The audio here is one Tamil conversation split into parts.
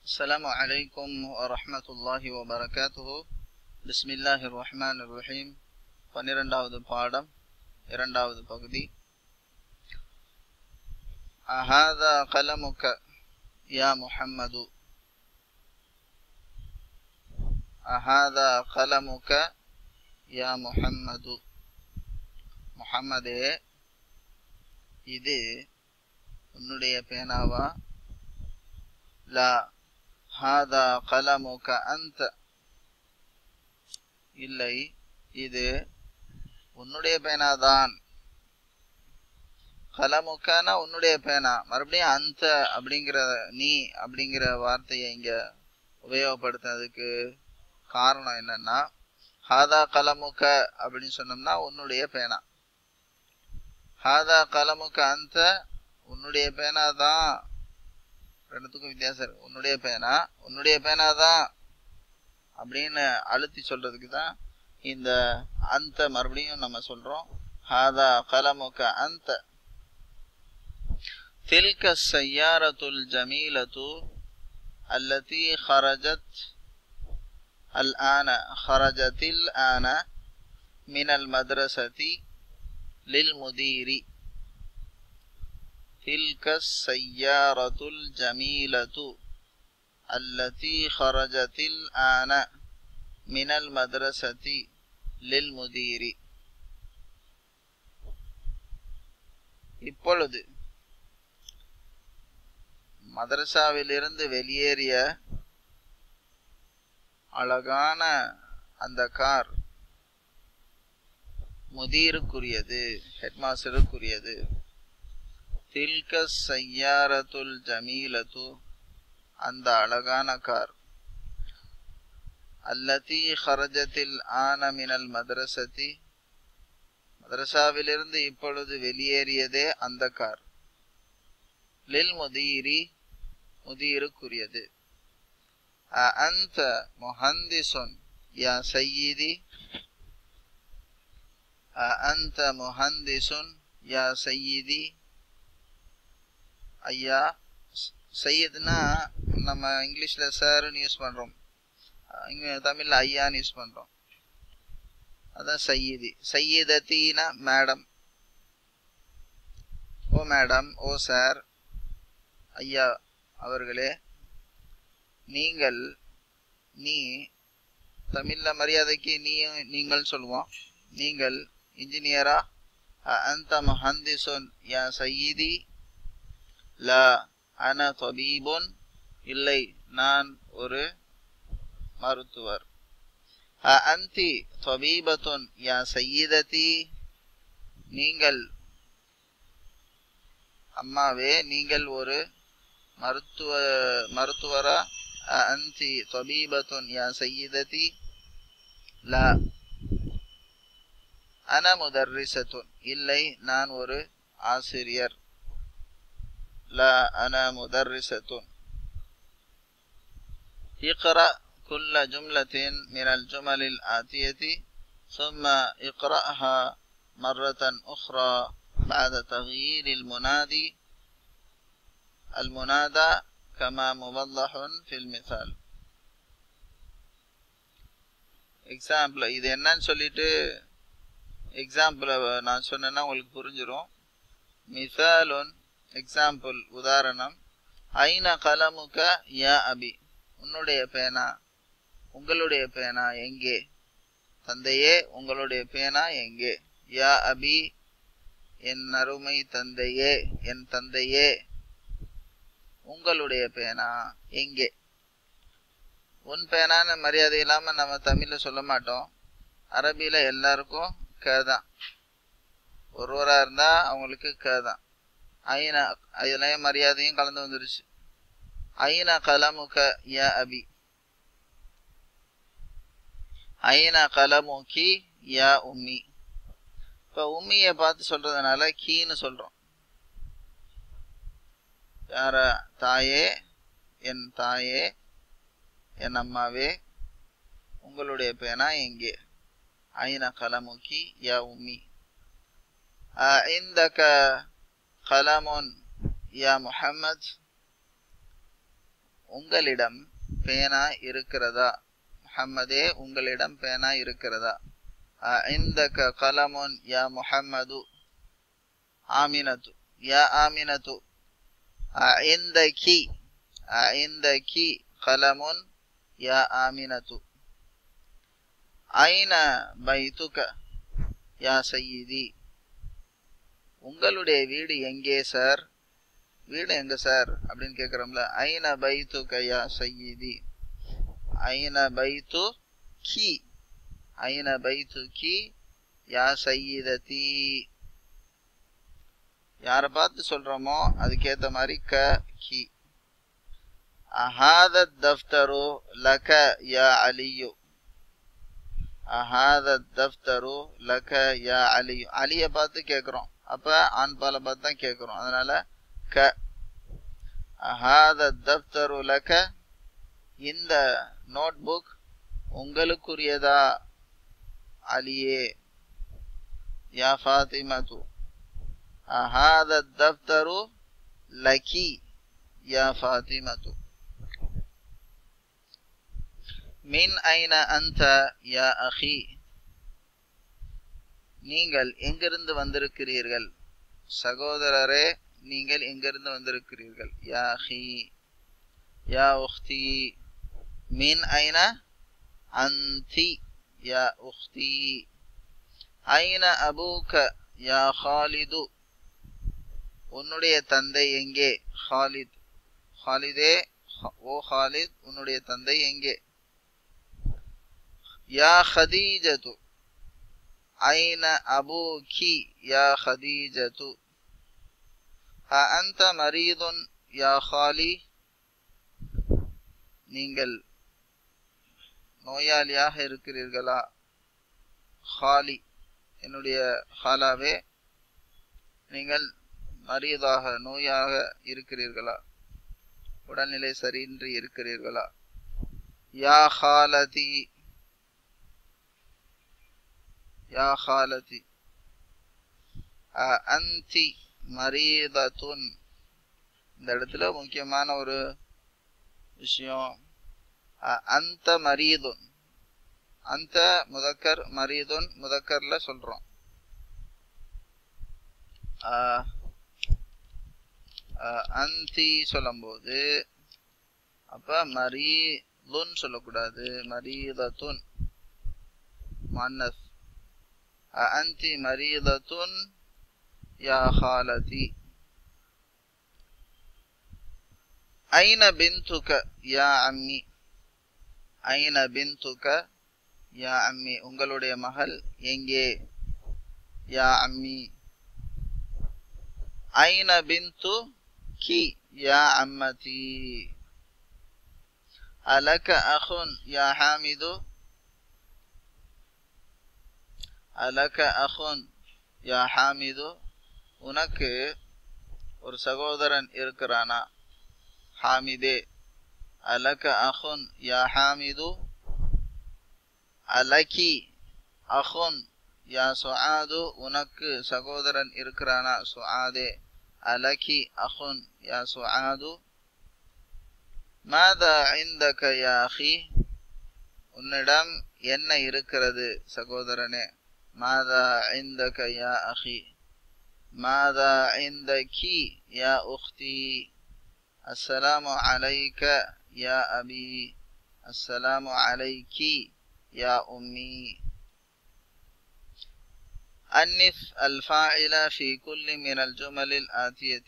السلام عليكم ورحمة الله وبركاته بسم الله الرحمن الرحيم பன்னிரெண்டாவது பாடம் இரண்டாவது பகுதி அஹாதா கலமுக யா முஹம்மது அஹாதா கலமுக யா முஹம்மது முஹம்மதே இது உன்னுடைய பேனாவா லா ஹாதா கலமுக அந்த இல்லை இது உன்னுடைய பேனாதான் கலமுக்கான உன்னுடைய பேனா மறுபடியும் அந்த அப்படிங்கிற நீ அப்படிங்கிற வார்த்தையை இங்க உபயோகப்படுத்துறதுக்கு காரணம் என்னன்னா ஹாதா கலமுக அப்படின்னு சொன்னோம்னா உன்னுடைய பேனா ஹாதா கலமுக அந்த உன்னுடைய பேனா தான் ரெண்டுத்துக்கும் வித்தியாசம் இருக்கு உன்னுடைய பேனா உன்னுடைய பேனா தான் அப்படின்னு அழுத்தி சொல்றதுக்கு தான் இந்த அந்த மறுபடியும் நம்ம சொல்றோம் ஹாதா கலமுக அந்த تلك السيارة الجميلة التي خرجت الآن خرجت الآن من المدرسة للمدير تلك السيارة الجميلة التي خرجت الآن من المدرسة للمدير இப்பொழுது மதரசாவிலிருந்து வெளியேறிய அழகான அந்த கார் முதீருக்குரியது ஹெட்மாஸ்டருக்குரியது தில்க சையாரத்துல் ஜமீலத்து அந்த அழகான கார் அல்லதி ஹரஜத்தில் ஆன மினல் மதரசதி மதரசாவிலிருந்து இப்பொழுது வெளியேறியதே அந்த கார் லில் முதீரி முதீருக்குரியது அந்த முஹந்திசுன் யா சையீதி அந்த முஹந்திசுன் யா சையீதி ஐயா சையதுனா நம்ம இங்கிலீஷ்ல சார்னு யூஸ் பண்றோம் இங்க தமிழ்ல ஐயான்னு யூஸ் பண்றோம் அதான் சையீதி சையீதத்தீனா மேடம் ஓ மேடம் ஓ சார் ஐயா அவர்களே நீங்கள் நீ தமிழ்ல மரியாதைக்கு நீ நீங்கள் சொல்லுவோம் நீங்கள் இன்ஜினியரா அந்த மஹந்திசுன் யா சையீதி லா அன தொபீபுன் இல்லை நான் ஒரு மருத்துவர் அந்தி தொபீபத்துன் யா சையீததி நீங்கள் அம்மாவே நீங்கள் ஒரு மருத்துவ மருத்துவரா அந்தி தொபீபத்துன் யா சையீததி லா அன முதர்ரிசத்துன் இல்லை நான் ஒரு ஆசிரியர் لا أنا مدرسة اقرأ كل جملة من الجمل الآتية ثم اقرأها مرة أخرى بعد تغيير المنادي المنادى كما موضح في المثال எக்ஸாம்பிள் இது என்னன்னு சொல்லிட்டு எக்ஸாம்பிளை நான் சொன்னேன்னா உங்களுக்கு புரிஞ்சிடும் மிசாலுன் எக்ஸாம்பிள் உதாரணம் ஐன கலமுக யா அபி உன்னுடைய பேனா உங்களுடைய பேனா எங்கே தந்தையே உங்களுடைய பேனா எங்கே யா அபி என் அருமை தந்தையே என் தந்தையே உங்களுடைய பேனா எங்கே உன் பேனான்னு மரியாதை இல்லாம நம்ம தமிழ்ல சொல்ல மாட்டோம் அரபியில எல்லாருக்கும் க தான் ஒருவரா இருந்தா அவங்களுக்கு க தான் ஐநா அதுலயும் மரியாதையும் கலந்து வந்துருச்சு ஐநா கலமுக யா அபி ஐநா கலமுகி யா உம்மி இப்ப உம்மிய பார்த்து சொல்றதுனால கீன்னு சொல்றோம் யார தாயே என் தாயே என் அம்மாவே உங்களுடைய பேனா எங்கே ஐநா கலமுகி யா உம்மி عندك قلم யா முஹம்மத் உங்களிடம் பேனா இருக்கிறதா முஹம்மதே உங்களிடம் பேனா இருக்கிறதா இந்தக கலமுன் யா முஹம்மது ஆமினத்து யா ஆமினத்து இந்தகி இந்தகி கலமுன் யா ஆமினத்து ஐன பைத்துக யா சையீதி உங்களுடைய வீடு எங்கே சார் வீடு எங்க சார் அப்படின்னு கேக்குறோம்ல ஐன பைத்து கயா சையீதி ஐன பைத்து கி ஐன பைத்து கி யா சையீததி யார பார்த்து சொல்றோமோ அதுக்கேத்த மாதிரி க கி அஹாத தஃப்தரு லக யா அலியு அஹாத தஃப்தரு லக யா அலியு அலிய பார்த்து கேக்குறோம் அப்ப ஆண் பாலை பார்த்து தான் கேக்குறோம் அதனால க அஹாத தஃப்தரு லக இந்த நோட் புக் உங்களுக்குரியதா அலியே யா ஃபாத்திமது அஹாத தஃப்தரு லகி யா ஃபாத்திமது மின் ஐன அந்த யா அஹி நீங்கள் எங்கிருந்து வந்திருக்கிறீர்கள் சகோதரரே நீங்கள் எங்கிருந்து வந்திருக்கிறீர்கள் யா அஹி யா உக்தி மின் ஐன அந்தி யா உக்தி ஐன அபூக யா ஹாலிது உன்னுடைய தந்தை எங்கே ஹாலித் ஹாலிதே ஓ ஹாலித் உன்னுடைய தந்தை எங்கே யா ஹதீஜது ஐன அபூகி யா ஹதீஜது அந்த மரீதுன் யா ஹாலி நீங்கள் நோயாளியாக இருக்கிறீர்களா ஹாலி என்னுடைய ஹாலாவே நீங்கள் மரியதாக நோயாக இருக்கிறீர்களா உடல்நிலை சரியின்றி இருக்கிறீர்களா யா ஹாலதி யா ஹாலதி அந்தி மரீதத்துன் இந்த இடத்துல முக்கியமான ஒரு விஷயம் அந்த மரீதுன் அந்த முதக்கர் மரீதுன் முதக்கர்ல சொல்றோம் அந்தி சொல்லும்போது அப்ப மரீதுன் சொல்லக்கூடாது மரீதத்துன் மன்னஸ் அந்தி மரீதத்துன் யா ஹாலதி ஐன பிந்துக யா அம்மி ஐன பிந்துக யா அம்மி உங்களுடைய மகள் எங்கே யா அம்மி ஐன பிந்து கி யா அம்மதி அலக அஹுன் யா ஹாமிது அலக அஹுன் யா ஹாமிது உனக்கு ஒரு சகோதரன் இருக்கிறானா ஹாமிதே அலக அஹுன் யா ஹாமிது அலகி அஹுன் யா சுஆது உனக்கு சகோதரன் இருக்கிறானா சுஆதே அலகி அஹுன் யா சுஆது மாதா இந்தக யா அஹி உன்னிடம் என்ன இருக்கிறது சகோதரனே மாதா இந்தக யா அஹி மாதா இந்தகி யா உக்தி அஸ்ஸலாமு அலைக்க யா அபி அஸ்ஸலாமு அலைக்கி யா உம்மி أنف الفاعل في كل من الجمل الآتية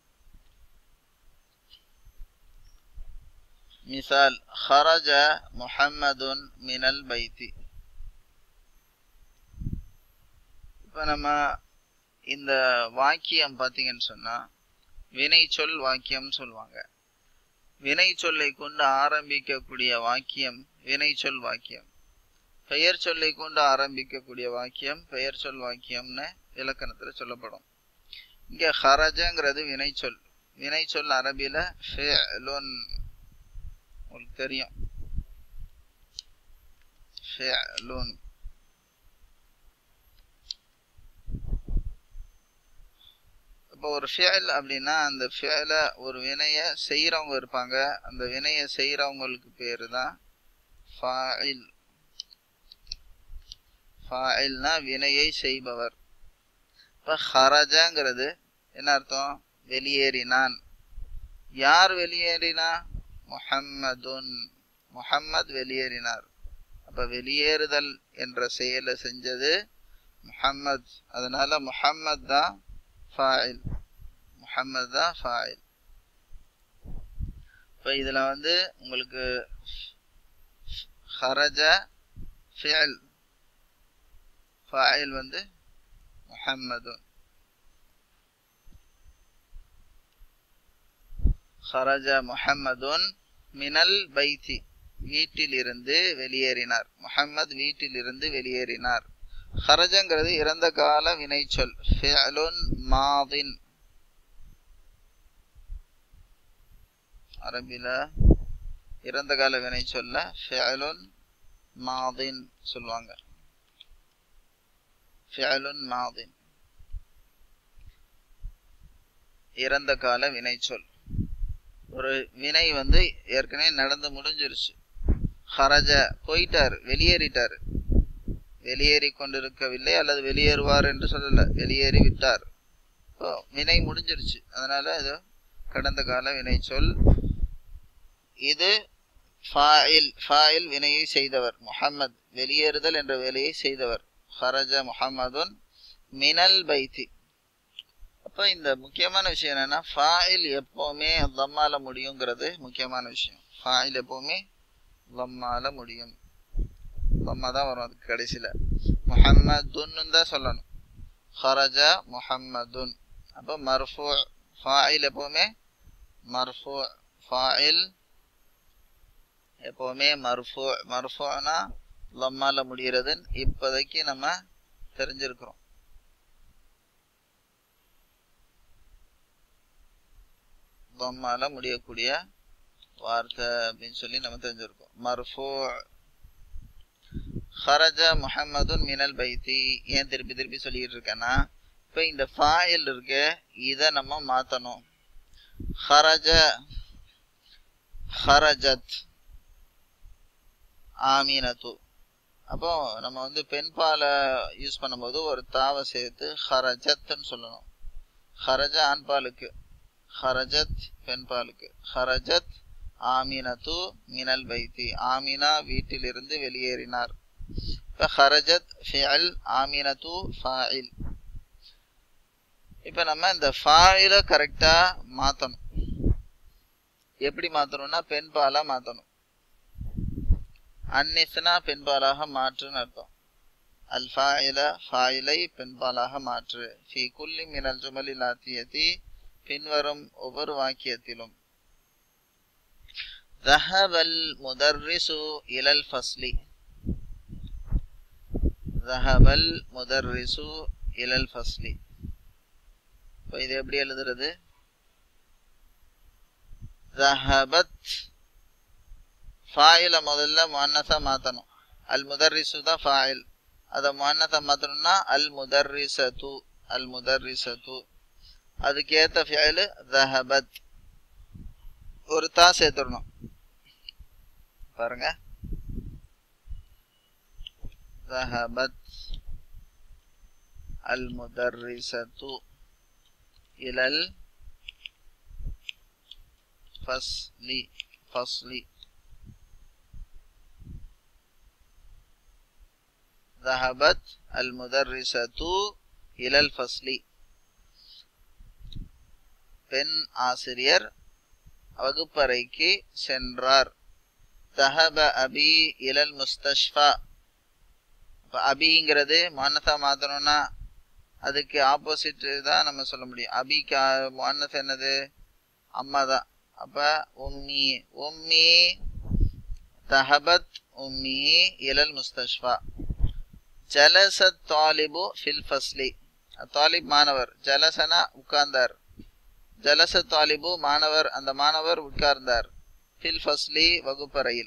مثال خرج محمد من البيت இப்போ நம்ம இந்த வாக்கியம் பார்த்தீங்கன்னு சொன்னா வினை சொல் வாக்கியம் சொல்லுவாங்க வினை சொல்லை கொண்டு ஆரம்பிக்கக்கூடிய வாக்கியம் வினை சொல் வாக்கியம் பெயர் சொல்லை கொண்டு ஆரம்பிக்கக்கூடிய வாக்கியம் பெயர் சொல் வாக்கியம்னு இலக்கணத்துல சொல்லப்படும் இங்க ஹரஜங்கிறது வினை சொல் வினை சொல் அரபில ஃபேலுன் உங்களுக்கு தெரியும் ஃபேலுன் இப்போ ஒரு ஃபியல் அப்படின்னா அந்த ஃபியலை ஒரு வினையை செய்கிறவங்க இருப்பாங்க அந்த வினையை செய்கிறவங்களுக்கு பேர் தான் ஃபாயில் ஃபாயில்னா வினையை செய்பவர் இப்போ ஹரஜாங்கிறது என்ன அர்த்தம் வெளியேறினான் யார் வெளியேறினா முஹம்மதுன் முஹம்மத் வெளியேறினார் அப்ப வெளியேறுதல் என்ற செயலை செஞ்சது முஹம்மத் அதனால முஹம்மத் தான் ஃபாயில் முஹம்மத் தான் ஃபாயில் இப்போ இதுல வந்து உங்களுக்கு ஹரஜ ஃபியல் ஃபாயில் வந்து முஹம்மதுன் ஹரஜ முஹம்மதுன் மினல் பைத்தி வீட்டிலிருந்து வெளியேறினார் முஹம்மத் வீட்டிலிருந்து வெளியேறினார் ஹரஜங்கிறது இறந்த கால வினைச்சொல் ஃபிஅலுன் மாதின் அரபில இறந்த கால வினைச்சொல்ல ஃபிஅலுன் மாதின் சொல்லுவாங்க ஃபிஅலுன் மாதின் இறந்த கால வினைச்சொல் ஒரு வினை வந்து ஏற்கனவே நடந்து முடிஞ்சிருச்சு ஹரஜ போயிட்டார் வெளியேறிட்டார் வெளியேறி கொண்டிருக்கவில்லை அல்லது வெளியேறுவார் என்று சொல்லல வெளியேறி விட்டார் இப்போ வினை முடிஞ்சிருச்சு அதனால இது கடந்த கால வினை சொல் இது ஃபாயில் ஃபாயில் வினையை செய்தவர் முஹம்மத் வெளியேறுதல் என்ற வேலையை செய்தவர் ஹரஜ முஹம்மதுன் மினல் பைத்தி அப்போ இந்த முக்கியமான விஷயம் என்னன்னா ஃபாயில் எப்பவுமே தம்மால முடியுங்கிறது முக்கியமான விஷயம் ஃபாயில் எப்பவுமே தம்மால முடியும் தம்மா தான் வரும் அதுக்கு கடைசியில் முஹம்மதுன்னு தான் சொல்லணும் ஹரஜ முஹம்மதுன் அப்போ மர்ஃபூ ஃபாயில் எப்பவுமே மர்ஃபூ ஃபாயில் எப்பவுமே மர்ஃபூ மர்ஃபூனா லம்மால முடிகிறதுன்னு இப்போதைக்கு நம்ம தெரிஞ்சிருக்கிறோம் லம்மால முடியக்கூடிய வார்த்தை அப்படின்னு சொல்லி நம்ம தெரிஞ்சிருக்கோம் மர்ஃபூ ஹரஜ முஹம்மதுன் மினல் பைத்தி ஏன் திருப்பி திருப்பி சொல்லிட்டு இருக்கேன்னா இப்போ இந்த ஃபாயில் இருக்கு இதை நம்ம மாற்றணும் ஹரஜ ஹரஜத் ஆமீனத்து அப்போ நம்ம வந்து பெண் பாலை யூஸ் பண்ணும்போது ஒரு தாவை சேர்த்து ஹரஜத்னு சொல்லணும் ஹரஜ ஆண் பாலுக்கு ஹரஜத் பெண் பாலுக்கு ஹரஜத் ஆமீனத்து மினல் பைத்தி ஆமினா வீட்டிலிருந்து வெளியேறினார் இப்போ ஹரஜத் ஃபியல் ஆமீனத்து ஃபாயில் இப்போ நம்ம இந்த ஃபாயில கரெக்டாக மாற்றணும் எப்படி மாற்றணும்னா பெண் பாலாக மாற்றணும் அந்நிஸ்னா பெண்பாலாக மாற்றுன்னு அர்த்தம் அல் ஃபாயில ஃபாயிலை பெண்பாலாக மாற்று ஃபி குல்லி மினல் ஜுமலில் ஆத்தியதி பின்வரும் ஒவ்வொரு வாக்கியத்திலும் ذهب المدرس إلى الفصل ذهب المدرس إلى الفصل இப்போ இது எப்படி எழுதுறது ذهبت ஃபாயில முதல்ல முன்னசா மாற்றணும் அல் முதர்ரிசு தான் ஃபாயில் அதை முன்னசா மாற்றணும்னா அல் முதர்ரிசத்து அல் முதர்ரிசத்து அதுக்கேற்ற ஃபியலு தஹபத் ஒரு தா சேர்த்துடணும் பாருங்க தஹபத் அல் முதர்ரிசத்து இலல் ஃபஸ்லி ஃபஸ்லி ذهبت المدرسة إلى الفصل பெண் ஆசிரியர் வகுப்பறைக்கு சென்றார் தஹப அபி இலல் முஸ்தஷ்ஃபா இப்போ அபிங்கிறது மானசா மாற்றணும்னா அதுக்கு ஆப்போசிட் தான் நம்ம சொல்ல முடியும் அபிக்கு மானஸ் என்னது அம்மா தான் அப்போ உம்மி உம்மி தஹபத் உம்மி இலல் முஸ்தஷ்ஃபா ஜலசத் தாலிபு ஃபில் ஃபஸ்லி தாலிப் மாணவர் ஜலசனா உட்கார்ந்தார் ஜலச தாலிபு மாணவர் அந்த மாணவர் உட்கார்ந்தார் ஃபில் ஃபஸ்லி வகுப்பறையில்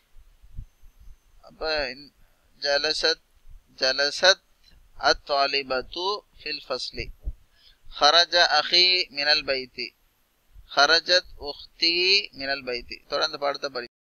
அப்ப ஜலசத் ஜலசத் அத் தாலிபத்து ஃபில் ஃபஸ்லி ஹரஜ அஹி மினல் பைத்தி ஹரஜத் உஹ்தி மினல் பைத்தி தொடர்ந்து பாடத்தை படி